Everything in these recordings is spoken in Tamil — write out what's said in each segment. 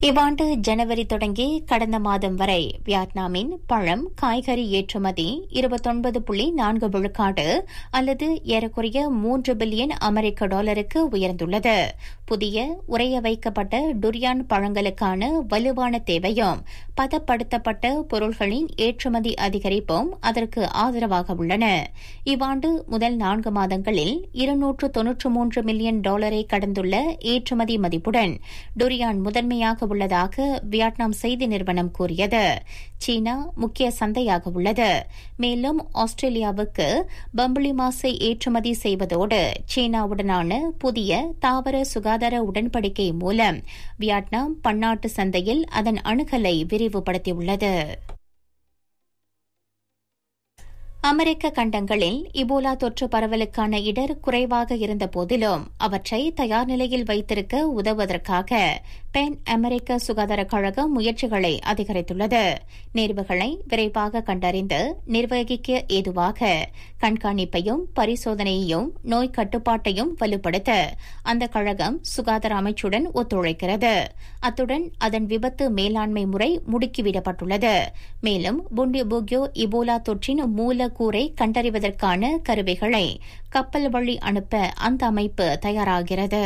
இவ்வாண்டு ஜனவரி தொடங்கி கடந்த மாதம் வரை வியட்நாமின் பழம் காய்கறி ஏற்றுமதி இருபத்தொன்பது புள்ளி நான்கு விழுக்காடு அல்லது ஏறக்குறைய மூன்று பில்லியன் அமெரிக்க டாலருக்கு உயர்ந்துள்ளது புதிய உறைய வைக்கப்பட்ட டுரியான் பழங்களுக்கான வலுவான தேவையும் பதப்படுத்தப்பட்ட பொருள்களின் ஏற்றுமதி அதிகரிப்பும் அதற்கு ஆதரவாக உள்ளன இவ்வாண்டு முதல் நான்கு மாதங்களில் இருநூற்று தொன்னூற்று மூன்று மில்லியன் டாலரை கடந்துள்ள ஏற்றுமதி மதிப்புடன் டுரியான் முதன்மையாக உள்ளதாக வியட்நாம் செய்தி நிறுவனம் கூறியது சீனா முக்கிய சந்தையாக உள்ளது மேலும் ஆஸ்திரேலியாவுக்கு பம்புளி மாசை ஏற்றுமதி செய்வதோடு சீனாவுடனான புதிய தாவர சுகாதார உடன்படிக்கை மூலம் வியட்நாம் பன்னாட்டு சந்தையில் அதன் அணுகலை விரிவுபடுத்தியுள்ளது அமெரிக்க கண்டங்களில் இபோலா தொற்று பரவலுக்கான இடர் குறைவாக இருந்த போதிலும் அவற்றை தயார் நிலையில் வைத்திருக்க உதவுவதற்காக பென் அமெரிக்க சுகாதார கழகம் முயற்சிகளை அதிகரித்துள்ளது நேர்வுகளை விரைவாக கண்டறிந்து நிர்வகிக்க ஏதுவாக கண்காணிப்பையும் பரிசோதனையையும் நோய் கட்டுப்பாட்டையும் வலுப்படுத்த அந்த கழகம் சுகாதார அமைச்சுடன் ஒத்துழைக்கிறது அத்துடன் அதன் விபத்து மேலாண்மை முறை முடுக்கிவிடப்பட்டுள்ளது மேலும் புண்டி புக்யோ இபோலா தொற்றின் மூலக்கூறை கண்டறிவதற்கான கருவிகளை கப்பல் வழி அனுப்ப அந்த அமைப்பு தயாராகிறது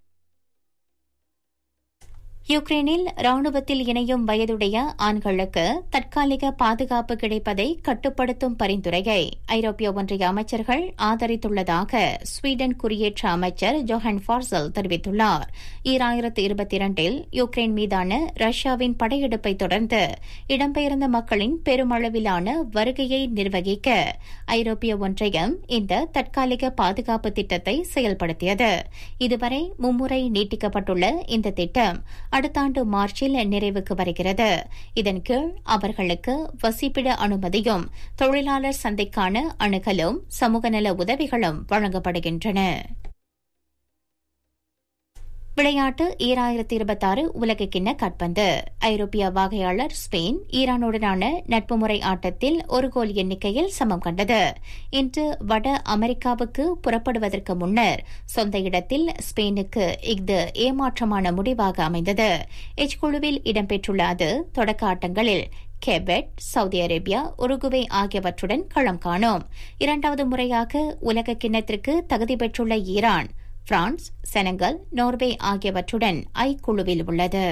யுக்ரைனில் ராணுவத்தில் இணையும் வயதுடைய ஆண்களுக்கு தற்காலிக பாதுகாப்பு கிடைப்பதை கட்டுப்படுத்தும் பரிந்துரையை ஐரோப்பிய ஒன்றிய அமைச்சர்கள் ஆதரித்துள்ளதாக ஸ்வீடன் குடியேற்ற அமைச்சர் ஜோஹன் ஃபார்சல் தெரிவித்துள்ளார் ஈராயிரத்து இருபத்தி இரண்டில் யுக்ரைன் மீதான ரஷ்யாவின் படையெடுப்பை தொடர்ந்து இடம்பெயர்ந்த மக்களின் பெருமளவிலான வருகையை நிர்வகிக்க ஐரோப்பிய ஒன்றியம் இந்த தற்காலிக பாதுகாப்பு திட்டத்தை செயல்படுத்தியது இதுவரை மும்முறை நீட்டிக்கப்பட்டுள்ள இந்த திட்டம் அடுத்த ஆண்டு மார்ச்சில் நிறைவுக்கு வருகிறது இதன் கீழ் அவர்களுக்கு வசிப்பிட அனுமதியும் தொழிலாளர் சந்தைக்கான அணுகலும் சமூக நல உதவிகளும் வழங்கப்படுகின்றன விளையாட்டு ஈராயிரத்தி இருபத்தாறு உலகக்கிண்ண காட்பந்து ஐரோப்பிய வாகையாளர் ஸ்பெயின் ஈரானுடனான நட்பு முறை ஆட்டத்தில் ஒரு கோல் எண்ணிக்கையில் சமம் கண்டது இன்று வட அமெரிக்காவுக்கு புறப்படுவதற்கு முன்னர் சொந்த இடத்தில் ஸ்பெயினுக்கு இஃது ஏமாற்றமான முடிவாக அமைந்தது எச் குழுவில் இடம்பெற்றுள்ள அது தொடக்க ஆட்டங்களில் கெபெட் சவுதி அரேபியா உருகுவே ஆகியவற்றுடன் களம் காணும் இரண்டாவது முறையாக உலக கிண்ணத்திற்கு தகுதி பெற்றுள்ள ஈரான் பிரான்ஸ் செனகல் நோர்வே ஆகியவற்றுடன் ஐ குழுவில் உள்ளது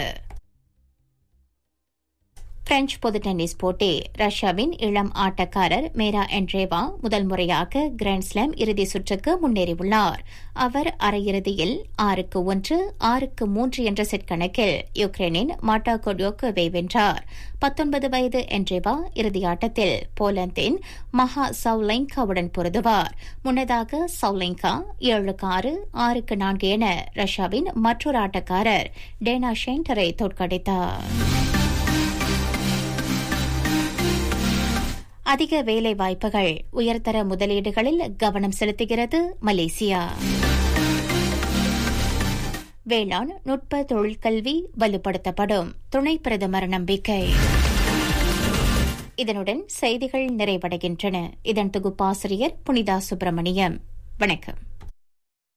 பிரெஞ்ச் பொது டென்னிஸ் போட்டி ரஷ்யாவின் இளம் ஆட்டக்காரர் மேரா என்ட்ரேவா முதல் முறையாக கிராண்ட்ஸ்லாம் இறுதி சுற்றுக்கு முன்னேறியுள்ளார் அவர் அரையிறுதியில் ஆறுக்கு ஒன்று ஆறுக்கு மூன்று என்ற செட் கணக்கில் யுக்ரைனின் மாட்டா கொடியோக்கோவை வென்றார் பத்தொன்பது வயது என்ட்ரேவா இறுதியாட்டத்தில் போலந்தின் மகா சவுலைங்காவுடன் பொருதுவார் முன்னதாக சவுலைங்கா ஏழுக்கு ஆறு ஆறுக்கு நான்கு என ரஷ்யாவின் மற்றொரு ஆட்டக்காரர் டேனா ஷென்டரை தோற்கடித்தார் அதிக வேலை வாய்ப்புகள் உயர்தர முதலீடுகளில் கவனம் செலுத்துகிறது மலேசியா வேளாண் நுட்ப தொழிற்கல்வி வலுப்படுத்தப்படும் துணை பிரதமர் நம்பிக்கை இதனுடன் செய்திகள் நிறைவடைகின்றன இதன் தொகுப்பாசிரியர் புனிதா சுப்பிரமணியம் வணக்கம்